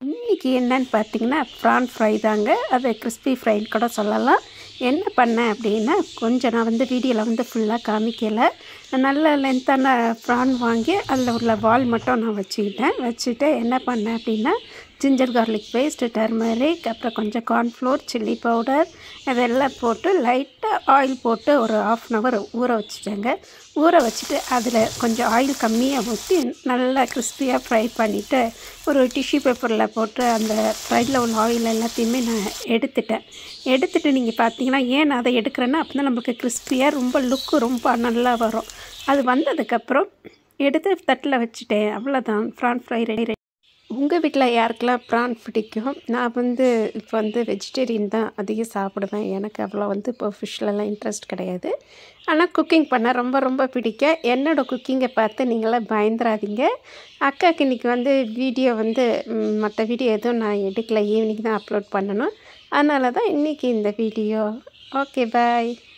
இன்றைக்கி என்னன்னு பார்த்தீங்கன்னா ப்ரான் ஃப்ரை தாங்க அது கிறிஸ்பி ஃப்ரைன்னு கூட சொல்லலாம் என்ன பண்ணேன் அப்படின்னா கொஞ்சம் நான் வந்து வீடியோவில் வந்து ஃபுல்லாக காமிக்கலை நல்ல லென்த்தான ப்ரான் வாங்கி அதில் உள்ள வால் மட்டும் நான் வச்சுக்கிட்டேன் வச்சுட்டு என்ன பண்ணேன் அப்படின்னா ஜிஞ்சர் கார்லிக் பேஸ்ட்டு டர்மரிக் அப்புறம் கொஞ்சம் கார்ன்ஃப்ளோர் சில்லி பவுடர் இதெல்லாம் போட்டு லைட்டாக ஆயில் போட்டு ஒரு ஆஃப் அன் ஹவர் ஊற வச்சுட்டேங்க ஊற வச்சுட்டு அதில் கொஞ்சம் ஆயில் கம்மியாக ஊற்றி நல்லா கிறிஸ்பியாக ஃப்ரை பண்ணிவிட்டு ஒரு டிஷ்யூ பேப்பரில் போட்டு அந்த ஃப்ரைடில் உள்ள ஆயில் எல்லாத்தையுமே நான் எடுத்துட்டேன் எடுத்துகிட்டு நீங்கள் பார்த்தீங்கன்னா ஏன் நான் அதை எடுக்கிறேன்னா அப்போ தான் நம்மளுக்கு கிறிஸ்பியாக ரொம்ப லுக்கு ரொம்ப நல்லா வரும் அது வந்ததுக்கப்புறம் எடுத்து தட்டில் வச்சுட்டேன் அவ்வளோதான் ப்ரான் ஃப்ரை ரெடி உங்கள் வீட்டில் யாருக்கெல்லாம் ப்ரான் பிடிக்கும் நான் வந்து இப்போ வந்து வெஜிடேரியன் தான் அதிகம் சாப்பிடுவேன் எனக்கு அவ்வளோ வந்து இப்போ ஃபிஷ்லலாம் இன்ட்ரெஸ்ட் கிடையாது ஆனால் குக்கிங் பண்ண ரொம்ப ரொம்ப பிடிக்கும் என்னோடய குக்கிங்கை பார்த்து நீங்களாம் பயந்துடாதீங்க அக்காவுக்கு இன்றைக்கி வந்து வீடியோ வந்து மற்ற வீடியோ எதுவும் நான் எடுக்கல ஈவினிங் தான் அப்லோட் பண்ணணும் அதனால தான் இன்றைக்கி இந்த வீடியோ ஓகே பாய்